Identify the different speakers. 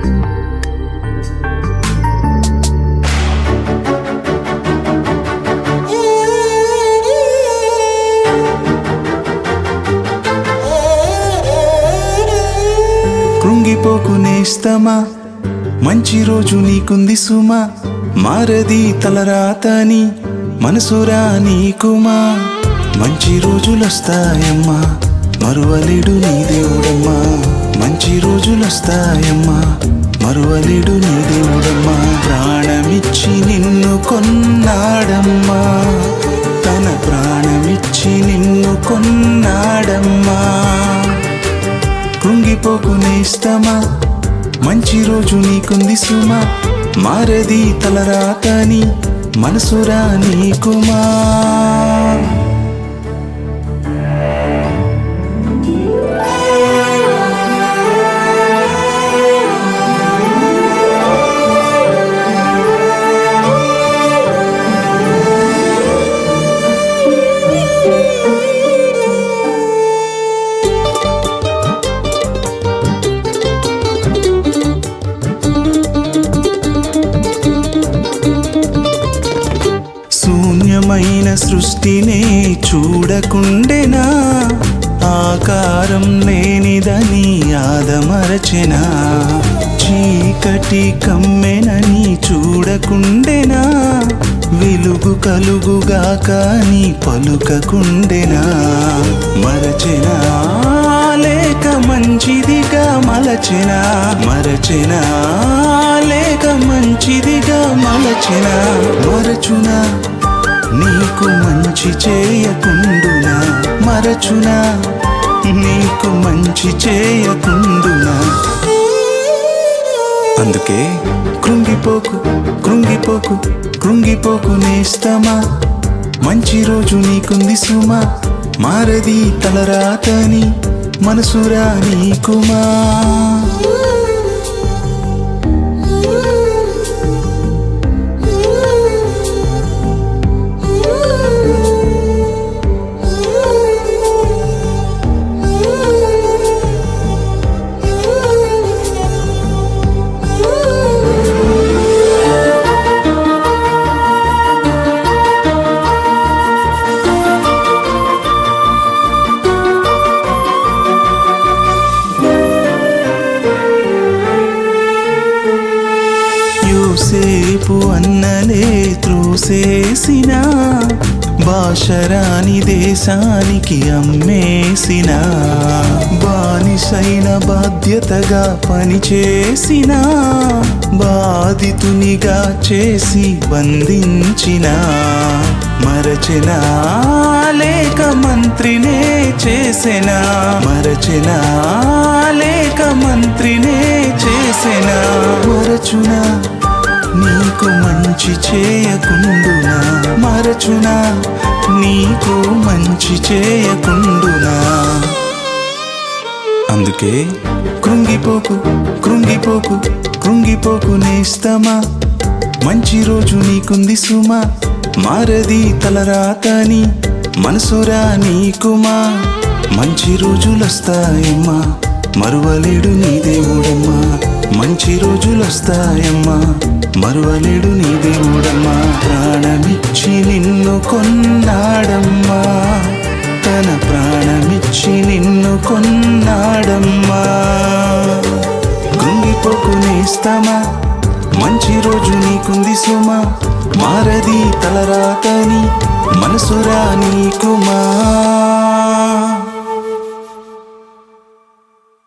Speaker 1: కృంగిపోకు నేస్తమా మంచి రోజు నీకుంది సుమా మారది తలరాతని మనసురా నీకుమా మంచి రోజులొస్తాయమ్మా మరువలేడు నీ దేవుడమ్మా మంచి రోజులొస్తాయమ్మా మరువలేడు నీ దేవుడమ్మా ప్రాణమిచ్చి నిన్ను కొన్నాడమ్మా తన ప్రాణమిచ్చి నిన్ను కొన్నాడమ్మా కృంగిపోకు నేస్తమా మంచి రోజు నీకుంది సుమా మారది తలరాతని మనసురా నీకుమా శూన్యమైన సృష్టినే చూడకుండెనా ఆకారం లేనిదని ఆదమరచెనా చీకటి కమ్మెనని చూడకుండెనా వెలుగు కలుగుగా కాని పలుకకుండెనా మరచెనా లేక మంచిదిగా మలచెనా మరచెనా లేక మంచిదిగా మలచెనా మరచునా నీకు మంచి చేయకుండునా మరచునా నీకు మంచి చేయకుండునా అందుకే కృంగిపోకు కృంగిపోకు కృంగిపోకు నేస్తమా మంచి రోజు నీకుంది సుమా మారది తలరాతని మనసురా నీకుమా యూసేపు అన్నలే త్రోసేసిన బాషరాని దేశానికి అమ్మేసిన బానిసైన బాధ్యతగా పనిచేసిన బాధితునిగా చేసి బంధించిన మరచెనా లేక మంత్రినే చేసెనా మరచెనా లేక మంత్రినే చేసెనా మరచునా నీకు మంచి చేయకుండునా మరచునా నీకు మంచి చేయకుండునా అందుకే కృంగిపోకు కృంగిపోకు కృంగిపోకు నేస్తమా మంచి రోజు నీకుంది సుమా మారది తలరాతని మనసురా నీకుమా మంచి రోజులొస్తాయమ్మా మరువలేడు నీ దేవుడమ్మా మంచి రోజులొస్తాయమ్మా మరువలేడు నీ దేవుడమ్మా ప్రాణమిచ్చి నిన్ను కొన్నాడమ్మా తన ప్రాణమిచ్చి నిన్ను కొన్నాడమ్మా కృంగిపోకు నేస్తామా మంచి రోజు నీకుంది సుమా మారది తలరాతని మనసురా నీకుమా